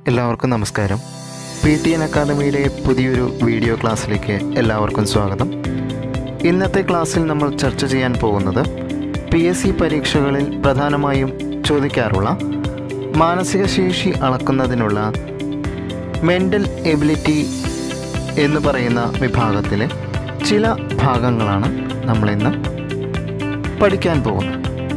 എല്ലാവർക്കും നമസ്കാരം P T N അക്കാദമിയുടെ പുതിയൊരു വീഡിയോ ക്ലാസ്സിലേക്ക് എല്ലാവർക്കും സ്വാഗതം ഇന്നത്തെ ക്ലാസ്സിൽ നമ്മൾ ചർച്ച ചെയ്യാൻ പോകുന്നത് പി എസ് സി പരീക്ഷകളിൽ പ്രധാനമായും ചോദിക്കാറുള്ള മാനസിക ശേഷി അളക്കുന്നതിനുള്ള മെൻ്റൽ എബിലിറ്റി എന്ന് പറയുന്ന വിഭാഗത്തിലെ ചില ഭാഗങ്ങളാണ് നമ്മളിന്ന് പഠിക്കാൻ പോകുന്നത്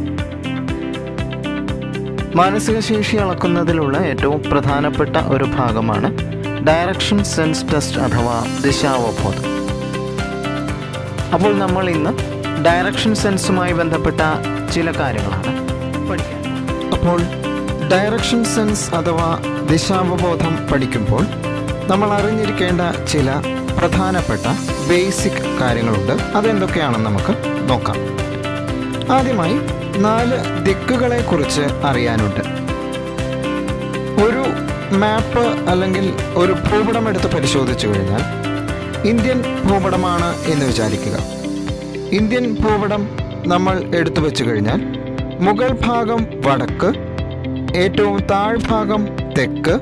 മാനസിക ശേഷി അളക്കുന്നതിലുള്ള ഏറ്റവും പ്രധാനപ്പെട്ട ഒരു ഭാഗമാണ് ഡയറക്ഷൻ സെൻസ് ടെസ്റ്റ് അഥവാ ദിശാവബോധം അപ്പോൾ നമ്മൾ ഇന്ന് ഡയറക്ഷൻ സെൻസുമായി ബന്ധപ്പെട്ട ചില കാര്യങ്ങളാണ് പഠിക്കാൻ അപ്പോൾ ഡയറക്ഷൻ സെൻസ് അഥവാ ദിശാവബോധം പഠിക്കുമ്പോൾ നമ്മൾ അറിഞ്ഞിരിക്കേണ്ട ചില പ്രധാനപ്പെട്ട ബേസിക് കാര്യങ്ങളുണ്ട് അതെന്തൊക്കെയാണെന്ന് നമുക്ക് നോക്കാം ആദ്യമായി നാല് ദിക്കുകളെ കുറിച്ച് അറിയാനുണ്ട് ഒരു മാപ്പ് അല്ലെങ്കിൽ ഒരു ഭൂപടം എടുത്ത് പരിശോധിച്ചു കഴിഞ്ഞാൽ ഇന്ത്യൻ ഭൂപടമാണ് എന്ന് വിചാരിക്കുക ഇന്ത്യൻ ഭൂപടം നമ്മൾ എടുത്തു വെച്ചു കഴിഞ്ഞാൽ മുകൾ ഭാഗം വടക്ക് ഏറ്റവും താഴ്ഭാഗം തെക്ക്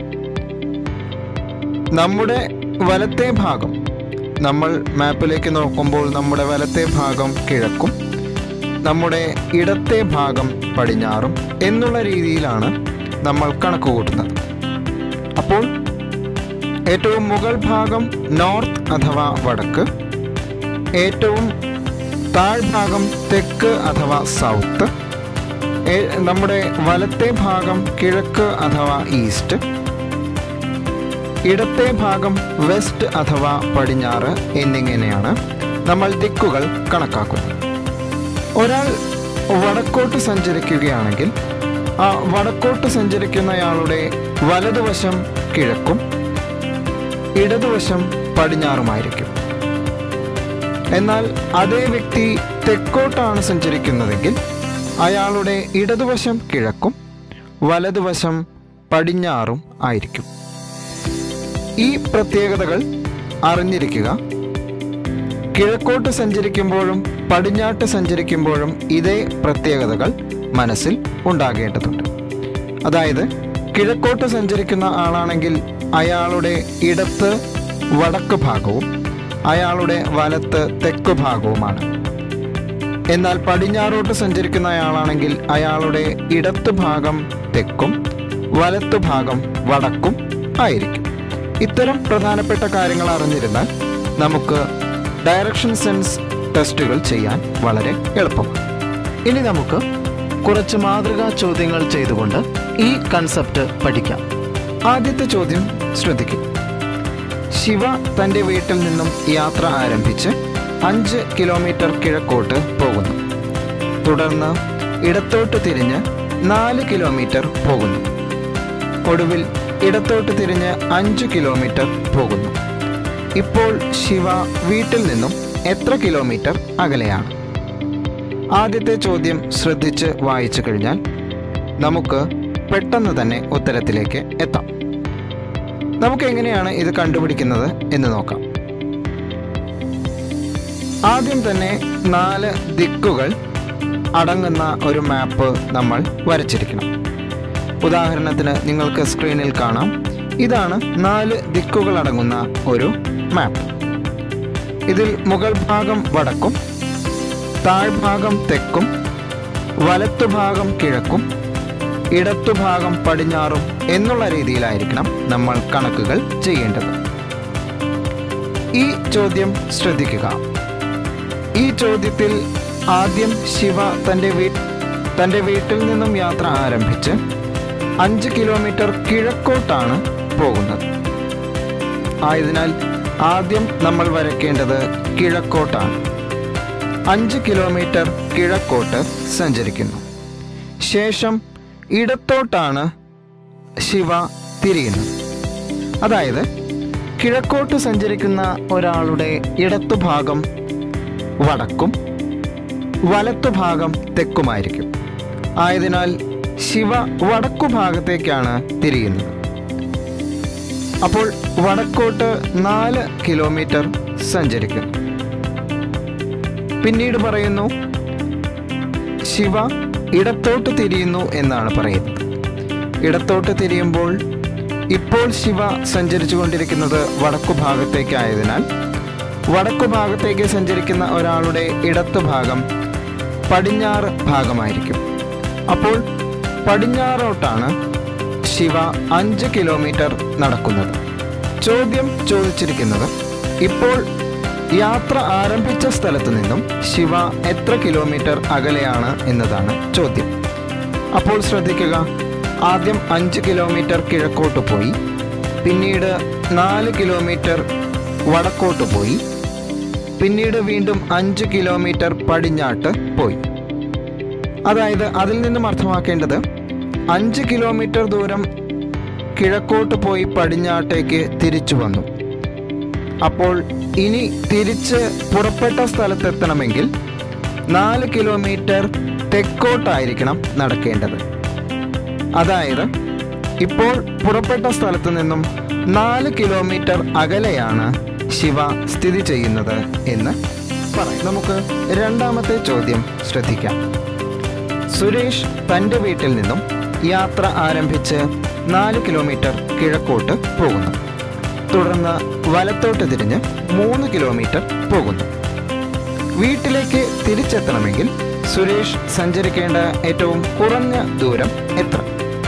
നമ്മുടെ വലത്തെ ഭാഗം നമ്മൾ മാപ്പിലേക്ക് നോക്കുമ്പോൾ നമ്മുടെ വലത്തെ ഭാഗം കിഴക്കും നമ്മുടെ ഇടത്തെ ഭാഗം പടിഞ്ഞാറും എന്നുള്ള രീതിയിലാണ് നമ്മൾ കണക്ക് കൂട്ടുന്നത് അപ്പോൾ ഏറ്റവും മുകൾ ഭാഗം നോർത്ത് അഥവാ വടക്ക് ഏറ്റവും താഴ്ഭാഗം തെക്ക് അഥവാ സൗത്ത് ഏ- നമ്മുടെ വലത്തെ ഭാഗം കിഴക്ക് അഥവാ ഈസ്റ്റ് ഇടത്തെ ഭാഗം വെസ്റ്റ് അഥവാ പടിഞ്ഞാറ് എന്നിങ്ങനെയാണ് നമ്മൾ ദിക്കുകൾ കണക്കാക്കുന്നത് ഒരാൾ വടക്കോട്ട് സഞ്ചരിക്കുകയാണെങ്കിൽ ആ വടക്കോട്ട് സഞ്ചരിക്കുന്നയാളുടെ വലതുവശം കിഴക്കും ഇടതുവശം പടിഞ്ഞാറുമായിരിക്കും എന്നാൽ അതേ വ്യക്തി തെക്കോട്ടാണ് സഞ്ചരിക്കുന്നതെങ്കിൽ അയാളുടെ ഇടതുവശം കിഴക്കും വലതുവശം പടിഞ്ഞാറും ആയിരിക്കും ഈ പ്രത്യേകതകൾ അറിഞ്ഞിരിക്കുക കിഴക്കോട്ട് സഞ്ചരിക്കുമ്പോഴും പടിഞ്ഞാട്ട് സഞ്ചരിക്കുമ്പോഴും ഇതേ പ്രത്യേകതകൾ മനസ്സിൽ ഉണ്ടാകേണ്ടതുണ്ട് അതായത് കിഴക്കോട്ട് സഞ്ചരിക്കുന്ന ആളാണെങ്കിൽ അയാളുടെ ഇടത്ത് വടക്ക് ഭാഗവും അയാളുടെ വലത്ത് തെക്ക് ഭാഗവുമാണ് എന്നാൽ പടിഞ്ഞാറോട്ട് സഞ്ചരിക്കുന്ന അയാളാണെങ്കിൽ അയാളുടെ ഇടത്ത് ഭാഗം തെക്കും വലത്ത് ഭാഗം വടക്കും ആയിരിക്കും ഇത്തരം പ്രധാനപ്പെട്ട കാര്യങ്ങൾ അറിഞ്ഞിരുന്നാൽ നമുക്ക് ഡയറക്ഷൻ സെൻസ് ടെസ്റ്റുകൾ ചെയ്യാൻ വളരെ എളുപ്പമാണ് ഇനി നമുക്ക് കുറച്ച് മാതൃകാ ചോദ്യങ്ങൾ ചെയ്തുകൊണ്ട് ഈ കൺസെപ്റ്റ് പഠിക്കാം ആദ്യത്തെ ചോദ്യം ശ്രദ്ധിക്കും ശിവ തൻ്റെ വീട്ടിൽ നിന്നും യാത്ര ആരംഭിച്ച് അഞ്ച് കിലോമീറ്റർ കിഴക്കോട്ട് പോകുന്നു തുടർന്ന് ഇടത്തോട്ട് തിരിഞ്ഞ് നാല് കിലോമീറ്റർ പോകുന്നു ഒടുവിൽ ഇടത്തോട്ട് തിരിഞ്ഞ് അഞ്ച് കിലോമീറ്റർ പോകുന്നു ഇപ്പോൾ ശിവ വീട്ടിൽ നിന്നും എത്ര കിലോമീറ്റർ അകലെയാണ് ആദ്യത്തെ ചോദ്യം ശ്രദ്ധിച്ച് വായിച്ചു കഴിഞ്ഞാൽ നമുക്ക് പെട്ടെന്ന് തന്നെ ഉത്തരത്തിലേക്ക് എത്താം നമുക്ക് എങ്ങനെയാണ് ഇത് കണ്ടുപിടിക്കുന്നത് എന്ന് നോക്കാം ആദ്യം തന്നെ നാല് ദിക്കുകൾ അടങ്ങുന്ന ഒരു മാപ്പ് നമ്മൾ വരച്ചിരിക്കണം ഉദാഹരണത്തിന് നിങ്ങൾക്ക് സ്ക്രീനിൽ കാണാം ഇതാണ് നാല് ദിക്കുകൾ അടങ്ങുന്ന ഒരു മാപ്പ് ഇതിൽ മുകൾ ഭാഗം വടക്കും താഴ്ഭാഗം തെക്കും വലത്തുഭാഗം കിഴക്കും ഇടത്തുഭാഗം പടിഞ്ഞാറും എന്നുള്ള രീതിയിലായിരിക്കണം നമ്മൾ കണക്കുകൾ ചെയ്യേണ്ടത് ഈ ചോദ്യം ശ്രദ്ധിക്കുക ഈ ചോദ്യത്തിൽ ആദ്യം ശിവ തൻ്റെ വീ തൻ്റെ വീട്ടിൽ നിന്നും യാത്ര ആരംഭിച്ച് അഞ്ച് കിലോമീറ്റർ കിഴക്കോട്ടാണ് പോകുന്നത് ആയതിനാൽ ആദ്യം നമ്മൾ വരയ്ക്കേണ്ടത് കിഴക്കോട്ടാണ് അഞ്ച് കിലോമീറ്റർ കിഴക്കോട്ട് സഞ്ചരിക്കുന്നു ശേഷം ഇടത്തോട്ടാണ് ശിവ തിരിയുന്നത് അതായത് കിഴക്കോട്ട് സഞ്ചരിക്കുന്ന ഒരാളുടെ ഇടത്തുഭാഗം വടക്കും വലത്തുഭാഗം തെക്കുമായിരിക്കും ആയതിനാൽ ശിവ വടക്കു ഭാഗത്തേക്കാണ് തിരിയുന്നത് അപ്പോൾ വടക്കോട്ട് നാല് കിലോമീറ്റർ സഞ്ചരിക്കുന്നു പിന്നീട് പറയുന്നു ശിവ ഇടത്തോട്ട് തിരിയുന്നു എന്നാണ് പറയുന്നത് ഇടത്തോട്ട് തിരിയുമ്പോൾ ഇപ്പോൾ ശിവ സഞ്ചരിച്ചു കൊണ്ടിരിക്കുന്നത് വടക്കു ഭാഗത്തേക്കായതിനാൽ വടക്കു ഭാഗത്തേക്ക് സഞ്ചരിക്കുന്ന ഒരാളുടെ ഇടത്തു ഭാഗം പടിഞ്ഞാറ് ഭാഗമായിരിക്കും അപ്പോൾ പടിഞ്ഞാറോട്ടാണ് ശിവ അഞ്ച് കിലോമീറ്റർ നടക്കുന്നത് ചോദ്യം ചോദിച്ചിരിക്കുന്നത് ഇപ്പോൾ യാത്ര ആരംഭിച്ച സ്ഥലത്ത് നിന്നും ശിവ എത്ര കിലോമീറ്റർ അകലെയാണ് എന്നതാണ് ചോദ്യം അപ്പോൾ ശ്രദ്ധിക്കുക ആദ്യം അഞ്ച് കിലോമീറ്റർ കിഴക്കോട്ട് പോയി പിന്നീട് നാല് കിലോമീറ്റർ വടക്കോട്ട് പോയി പിന്നീട് വീണ്ടും അഞ്ച് കിലോമീറ്റർ പടിഞ്ഞാട്ട് പോയി അതായത് അതിൽ നിന്നും അർത്ഥമാക്കേണ്ടത് അഞ്ച് കിലോമീറ്റർ ദൂരം കിഴക്കോട്ട് പോയി പടിഞ്ഞാട്ടേക്ക് തിരിച്ചു വന്നു അപ്പോൾ ഇനി തിരിച്ച് പുറപ്പെട്ട സ്ഥലത്തെത്തണമെങ്കിൽ നാല് കിലോമീറ്റർ തെക്കോട്ടായിരിക്കണം നടക്കേണ്ടത് അതായത് ഇപ്പോൾ പുറപ്പെട്ട സ്ഥലത്ത് നിന്നും നാല് കിലോമീറ്റർ അകലെയാണ് ശിവ സ്ഥിതി ചെയ്യുന്നത് എന്ന് പറയാം നമുക്ക് രണ്ടാമത്തെ ചോദ്യം ശ്രദ്ധിക്കാം സുരേഷ് തൻ്റെ വീട്ടിൽ നിന്നും യാത്ര ആരംഭിച്ച് നാല് കിലോമീറ്റർ കിഴക്കോട്ട് പോകുന്നു തുടർന്ന് വലത്തോട്ട് തിരിഞ്ഞ് മൂന്ന് കിലോമീറ്റർ പോകുന്നു വീട്ടിലേക്ക് തിരിച്ചെത്തണമെങ്കിൽ സുരേഷ് സഞ്ചരിക്കേണ്ട ഏറ്റവും കുറഞ്ഞ ദൂരം എത്ര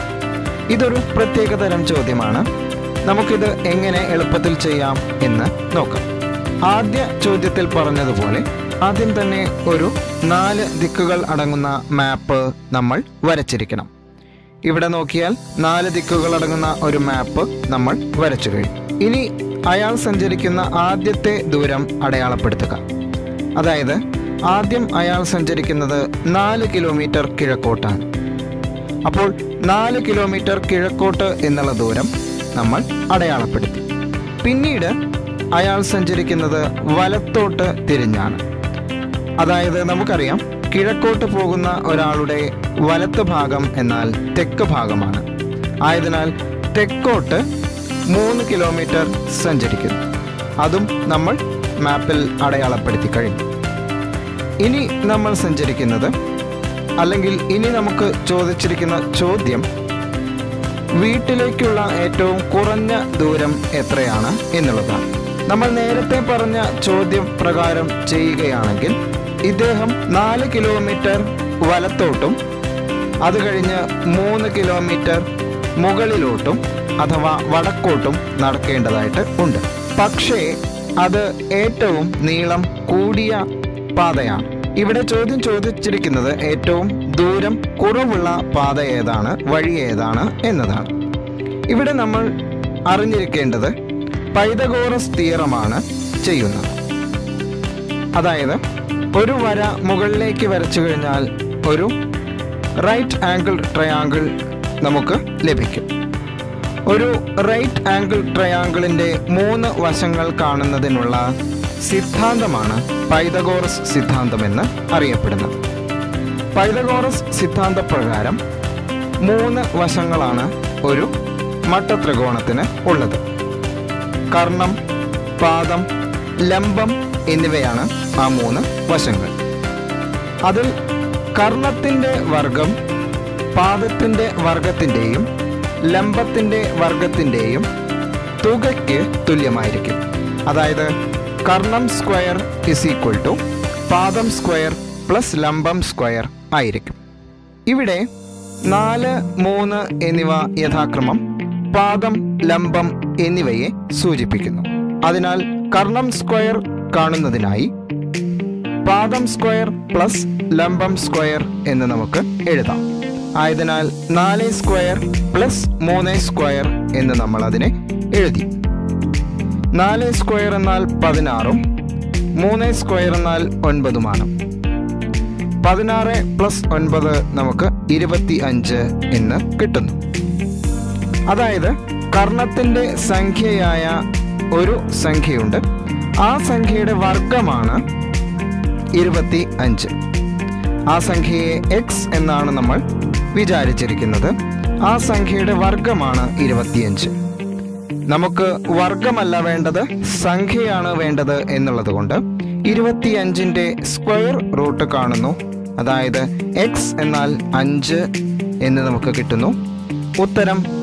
ഇതൊരു പ്രത്യേകതരം ചോദ്യമാണ് നമുക്കിത് എങ്ങനെ എളുപ്പത്തിൽ ചെയ്യാം എന്ന് നോക്കാം ആദ്യ ചോദ്യത്തിൽ പറഞ്ഞതുപോലെ ആദ്യം തന്നെ ഒരു നാല് ദിക്കുകൾ അടങ്ങുന്ന മാപ്പ് നമ്മൾ വരച്ചിരിക്കണം ഇവിടെ നോക്കിയാൽ നാല് ദിക്കുകൾ അടങ്ങുന്ന ഒരു മാപ്പ് നമ്മൾ വരച്ചു കഴിഞ്ഞു ഇനി അയാൾ സഞ്ചരിക്കുന്ന ആദ്യത്തെ ദൂരം അടയാളപ്പെടുത്തുക അതായത് ആദ്യം അയാൾ സഞ്ചരിക്കുന്നത് നാല് കിലോമീറ്റർ കിഴക്കോട്ടാണ് അപ്പോൾ നാല് കിലോമീറ്റർ കിഴക്കോട്ട് എന്നുള്ള ദൂരം നമ്മൾ അടയാളപ്പെടുത്തി പിന്നീട് അയാൾ സഞ്ചരിക്കുന്നത് വലത്തോട്ട് തിരിഞ്ഞാണ് അതായത് നമുക്കറിയാം കിഴക്കോട്ട് പോകുന്ന ഒരാളുടെ വലത്ത് ഭാഗം എന്നാൽ തെക്ക് ഭാഗമാണ് ആയതിനാൽ തെക്കോട്ട് മൂന്ന് കിലോമീറ്റർ സഞ്ചരിക്കുന്നു അതും നമ്മൾ മാപ്പിൽ അടയാളപ്പെടുത്തി കഴിഞ്ഞു ഇനി നമ്മൾ സഞ്ചരിക്കുന്നത് അല്ലെങ്കിൽ ഇനി നമുക്ക് ചോദിച്ചിരിക്കുന്ന ചോദ്യം വീട്ടിലേക്കുള്ള ഏറ്റവും കുറഞ്ഞ ദൂരം എത്രയാണ് എന്നുള്ളതാണ് നമ്മൾ നേരത്തെ പറഞ്ഞ ചോദ്യം പ്രകാരം ചെയ്യുകയാണെങ്കിൽ ഇദ്ദേഹം നാല് കിലോമീറ്റർ വലത്തോട്ടും അത് കഴിഞ്ഞ് മൂന്ന് കിലോമീറ്റർ മുകളിലോട്ടും അഥവാ വടക്കോട്ടും നടക്കേണ്ടതായിട്ട് ഉണ്ട് പക്ഷേ അത് ഏറ്റവും നീളം കൂടിയ പാതയാണ് ഇവിടെ ചോദ്യം ചോദിച്ചിരിക്കുന്നത് ഏറ്റവും ദൂരം കുറവുള്ള പാത ഏതാണ് വഴി ഏതാണ് എന്നതാണ് ഇവിടെ നമ്മൾ അറിഞ്ഞിരിക്കേണ്ടത് പൈതഗോറസ് തിയറമാണ് ചെയ്യുന്നത് അതായത് ഒരു വര മുകളിലേക്ക് വരച്ചു കഴിഞ്ഞാൽ ഒരു റൈറ്റ് ആംഗിൾ ട്രയാങ്കിൾ നമുക്ക് ലഭിക്കും ഒരു റൈറ്റ് ആംഗിൾ ട്രയാങ്കിളിൻ്റെ മൂന്ന് വശങ്ങൾ കാണുന്നതിനുള്ള സിദ്ധാന്തമാണ് പൈതഗോറസ് സിദ്ധാന്തമെന്ന് അറിയപ്പെടുന്നത് പൈതഗോറസ് സിദ്ധാന്തപ്രകാരം മൂന്ന് വശങ്ങളാണ് ഒരു മട്ടത്രികോണത്തിന് ഉള്ളത് കർണം പാദം ലംബം എന്നിവയാണ് ആ മൂന്ന് വശങ്ങൾ അതിൽ കർണത്തിൻ്റെ വർഗം പാദത്തിൻ്റെ വർഗത്തിൻ്റെയും ലംബത്തിൻ്റെ വർഗത്തിൻ്റെയും തുകയ്ക്ക് തുല്യമായിരിക്കും അതായത് കർണം സ്ക്വയർ ഇസ് ഈക്വൽ ടു പാദം സ്ക്വയർ പ്ലസ് ലംബം സ്ക്വയർ ആയിരിക്കും ഇവിടെ നാല് മൂന്ന് എന്നിവ യഥാക്രമം പാദം ലംബം എന്നിവയെ സൂചിപ്പിക്കുന്നു അതിനാൽ കർണം സ്ക്വയർ കാണുന്നതിനായി പാദം സ്ക്വയർ പ്ലസ് ലംബം സ്ക്വയർ എന്ന് നമുക്ക് എഴുതാം ആയതിനാൽ നാല് സ്ക്വയർ പ്ലസ് മൂന്ന് സ്ക്വയർ എന്ന് നമ്മൾ അതിനെ എഴുതി നാല് സ്ക്വയർ എന്നാൽ പതിനാറും മൂന്ന് സ്ക്വയർ എന്നാൽ ഒൻപതുമാണ് പതിനാറ് പ്ലസ് ഒൻപത് നമുക്ക് ഇരുപത്തി അഞ്ച് എന്ന് കിട്ടുന്നു അതായത് കർണത്തിന്റെ സംഖ്യയായ ഒരു സംഖ്യയുണ്ട് ആ സംഖ്യയുടെ വർഗമാണ് ഇരുപത്തി അഞ്ച് ആ സംഖ്യയെ എക്സ് എന്നാണ് നമ്മൾ വിചാരിച്ചിരിക്കുന്നത് ആ സംഖ്യയുടെ വർഗമാണ് ഇരുപത്തിയഞ്ച് നമുക്ക് വർഗമല്ല വേണ്ടത് സംഖ്യയാണ് വേണ്ടത് എന്നുള്ളത് കൊണ്ട് ഇരുപത്തിയഞ്ചിൻ്റെ സ്ക്വയർ റൂട്ട് കാണുന്നു അതായത് എക്സ് എന്നാൽ അഞ്ച് എന്ന് നമുക്ക് കിട്ടുന്നു ഉത്തരം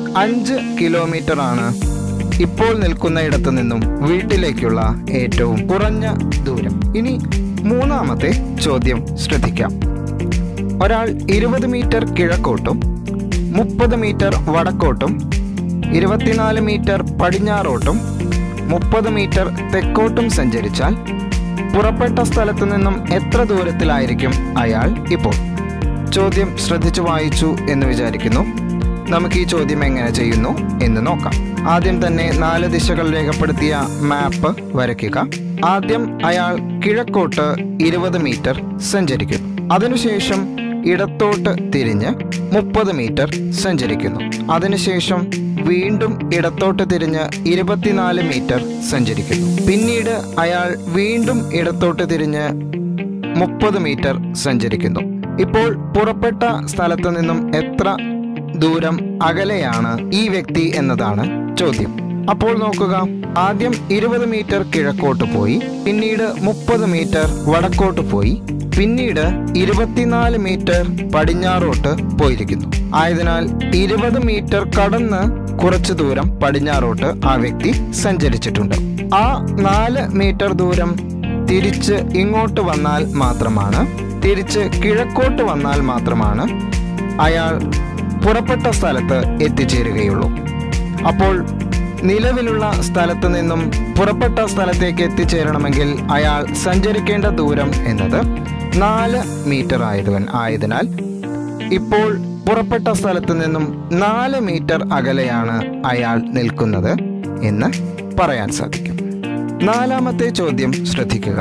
അഞ്ച് കിലോമീറ്റർ ആണ് ഇപ്പോൾ നിൽക്കുന്ന ഇടത്തു നിന്നും വീട്ടിലേക്കുള്ള ഏറ്റവും കുറഞ്ഞ ദൂരം ഇനി മൂന്നാമത്തെ ചോദ്യം ശ്രദ്ധിക്കാം ഒരാൾ ഇരുപത് മീറ്റർ കിഴക്കോട്ടും മുപ്പത് മീറ്റർ വടക്കോട്ടും ഇരുപത്തിനാല് മീറ്റർ പടിഞ്ഞാറോട്ടും മുപ്പത് മീറ്റർ തെക്കോട്ടും സഞ്ചരിച്ചാൽ പുറപ്പെട്ട സ്ഥലത്തു നിന്നും എത്ര ദൂരത്തിലായിരിക്കും അയാൾ ഇപ്പോൾ ചോദ്യം ശ്രദ്ധിച്ചു വായിച്ചു എന്ന് വിചാരിക്കുന്നു നമുക്ക് ഈ ചോദ്യം എങ്ങനെ ചെയ്യുന്നു എന്ന് നോക്കാം ആദ്യം തന്നെ നാല് ദിശകൾ രേഖപ്പെടുത്തിയ മാപ്പ് വരയ്ക്കുക ആദ്യം അയാൾ കിഴക്കോട്ട് ഇരുപത് മീറ്റർ സഞ്ചരിക്കുന്നു അതിനുശേഷം ഇടത്തോട്ട് തിരിഞ്ഞ് മുപ്പത് മീറ്റർ സഞ്ചരിക്കുന്നു അതിനുശേഷം വീണ്ടും ഇടത്തോട്ട് തിരിഞ്ഞ് ഇരുപത്തിനാല് മീറ്റർ സഞ്ചരിക്കുന്നു പിന്നീട് അയാൾ വീണ്ടും ഇടത്തോട്ട് തിരിഞ്ഞ് മുപ്പത് മീറ്റർ സഞ്ചരിക്കുന്നു ഇപ്പോൾ പുറപ്പെട്ട സ്ഥലത്തു നിന്നും എത്ര ദൂരം അകലെയാണ് ഈ വ്യക്തി എന്നതാണ് ചോദ്യം അപ്പോൾ നോക്കുക ആദ്യം ഇരുപത് മീറ്റർ കിഴക്കോട്ട് പോയി പിന്നീട് മുപ്പത് മീറ്റർ വടക്കോട്ട് പോയി പിന്നീട് ഇരുപത്തിനാല് മീറ്റർ പടിഞ്ഞാറോട്ട് പോയിരിക്കുന്നു ആയതിനാൽ ഇരുപത് മീറ്റർ കടന്ന് കുറച്ചു ദൂരം പടിഞ്ഞാറോട്ട് ആ വ്യക്തി സഞ്ചരിച്ചിട്ടുണ്ട് ആ നാല് മീറ്റർ ദൂരം തിരിച്ച് ഇങ്ങോട്ട് വന്നാൽ മാത്രമാണ് തിരിച്ച് കിഴക്കോട്ട് വന്നാൽ മാത്രമാണ് അയാൾ പുറപ്പെട്ട സ്ഥലത്ത് എത്തിച്ചേരുകയുള്ളൂ അപ്പോൾ നിലവിലുള്ള സ്ഥലത്ത് നിന്നും പുറപ്പെട്ട സ്ഥലത്തേക്ക് എത്തിച്ചേരണമെങ്കിൽ അയാൾ സഞ്ചരിക്കേണ്ട ദൂരം എന്നത് നാല് മീറ്റർ ആയതുവൻ ആയതിനാൽ ഇപ്പോൾ പുറപ്പെട്ട സ്ഥലത്ത് നിന്നും നാല് മീറ്റർ അകലെയാണ് അയാൾ നിൽക്കുന്നത് എന്ന് പറയാൻ സാധിക്കും നാലാമത്തെ ചോദ്യം ശ്രദ്ധിക്കുക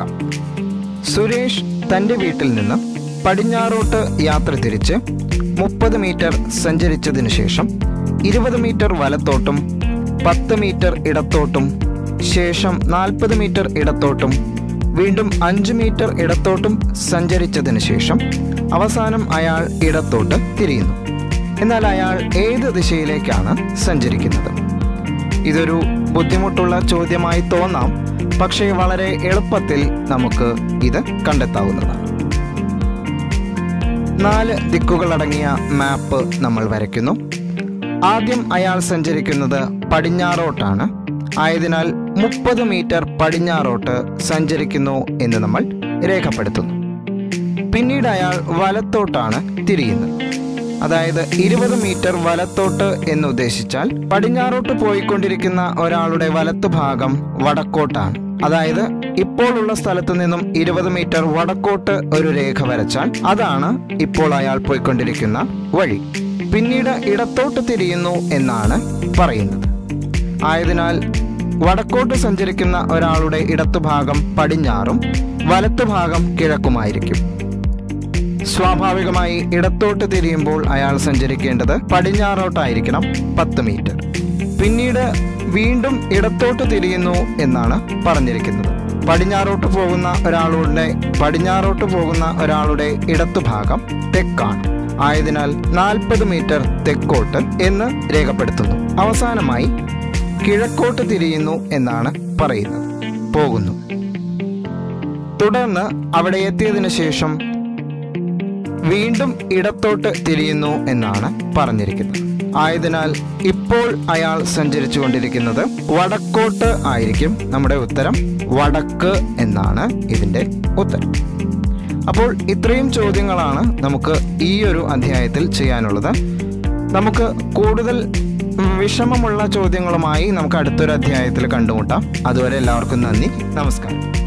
സുരേഷ് തൻ്റെ വീട്ടിൽ നിന്ന് പടിഞ്ഞാറോട്ട് യാത്ര തിരിച്ച് മുപ്പത് മീറ്റർ സഞ്ചരിച്ചതിനു ശേഷം ഇരുപത് മീറ്റർ വലത്തോട്ടും പത്ത് മീറ്റർ ഇടത്തോട്ടും ശേഷം നാൽപ്പത് മീറ്റർ ഇടത്തോട്ടും വീണ്ടും അഞ്ച് മീറ്റർ ഇടത്തോട്ടും സഞ്ചരിച്ചതിന് ശേഷം അവസാനം അയാൾ ഇടത്തോട്ട് തിരിയുന്നു എന്നാൽ അയാൾ ഏത് ദിശയിലേക്കാണ് സഞ്ചരിക്കുന്നത് ഇതൊരു ബുദ്ധിമുട്ടുള്ള ചോദ്യമായി തോന്നാം പക്ഷേ വളരെ എളുപ്പത്തിൽ നമുക്ക് ഇത് കണ്ടെത്താവുന്നതാണ് നാല് ദിക്കുകളടങ്ങിയ മാപ്പ് നമ്മൾ വരയ്ക്കുന്നു ആദ്യം അയാൾ സഞ്ചരിക്കുന്നത് പടിഞ്ഞാറോട്ടാണ് ആയതിനാൽ മുപ്പത് മീറ്റർ പടിഞ്ഞാറോട്ട് സഞ്ചരിക്കുന്നു എന്ന് നമ്മൾ രേഖപ്പെടുത്തുന്നു പിന്നീട് അയാൾ വലത്തോട്ടാണ് തിരിയുന്നത് അതായത് ഇരുപത് മീറ്റർ വലത്തോട്ട് എന്ന് ഉദ്ദേശിച്ചാൽ പടിഞ്ഞാറോട്ട് പോയിക്കൊണ്ടിരിക്കുന്ന ഒരാളുടെ വലത്ത് ഭാഗം വടക്കോട്ടാണ് അതായത് ഇപ്പോൾ ഉള്ള സ്ഥലത്ത് നിന്നും ഇരുപത് മീറ്റർ വടക്കോട്ട് ഒരു രേഖ വരച്ചാൽ അതാണ് ഇപ്പോൾ അയാൾ പോയിക്കൊണ്ടിരിക്കുന്ന വഴി പിന്നീട് ഇടത്തോട്ട് തിരിയുന്നു എന്നാണ് പറയുന്നത് ആയതിനാൽ വടക്കോട്ട് സഞ്ചരിക്കുന്ന ഒരാളുടെ ഇടത്തുഭാഗം പടിഞ്ഞാറും വലത്തുഭാഗം കിഴക്കുമായിരിക്കും സ്വാഭാവികമായി ഇടത്തോട്ട് തിരിയുമ്പോൾ അയാൾ സഞ്ചരിക്കേണ്ടത് പടിഞ്ഞാറോട്ടായിരിക്കണം പത്ത് മീറ്റർ പിന്നീട് വീണ്ടും ഇടത്തോട്ട് തിരിയുന്നു എന്നാണ് പറഞ്ഞിരിക്കുന്നത് പടിഞ്ഞാറോട്ട് പോകുന്ന ഒരാളുടെ പടിഞ്ഞാറോട്ട് പോകുന്ന ഒരാളുടെ ഇടത്തുഭാഗം തെക്കാണ് ആയതിനാൽ നാൽപ്പത് മീറ്റർ തെക്കോട്ട് എന്ന് രേഖപ്പെടുത്തുന്നു അവസാനമായി കിഴക്കോട്ട് തിരിയുന്നു എന്നാണ് പറയുന്നത് പോകുന്നു തുടർന്ന് അവിടെ എത്തിയതിനു ശേഷം വീണ്ടും ഇടത്തോട്ട് തിരിയുന്നു എന്നാണ് പറഞ്ഞിരിക്കുന്നത് ആയതിനാൽ ഇപ്പോൾ അയാൾ സഞ്ചരിച്ചു കൊണ്ടിരിക്കുന്നത് വടക്കോട്ട് ആയിരിക്കും നമ്മുടെ ഉത്തരം വടക്ക് എന്നാണ് ഇതിൻ്റെ ഉത്തരം അപ്പോൾ ഇത്രയും ചോദ്യങ്ങളാണ് നമുക്ക് ഈ ഒരു അധ്യായത്തിൽ ചെയ്യാനുള്ളത് നമുക്ക് കൂടുതൽ വിഷമമുള്ള ചോദ്യങ്ങളുമായി നമുക്ക് അടുത്തൊരു അധ്യായത്തിൽ കണ്ടുമുട്ടാം അതുവരെ എല്ലാവർക്കും നന്ദി നമസ്കാരം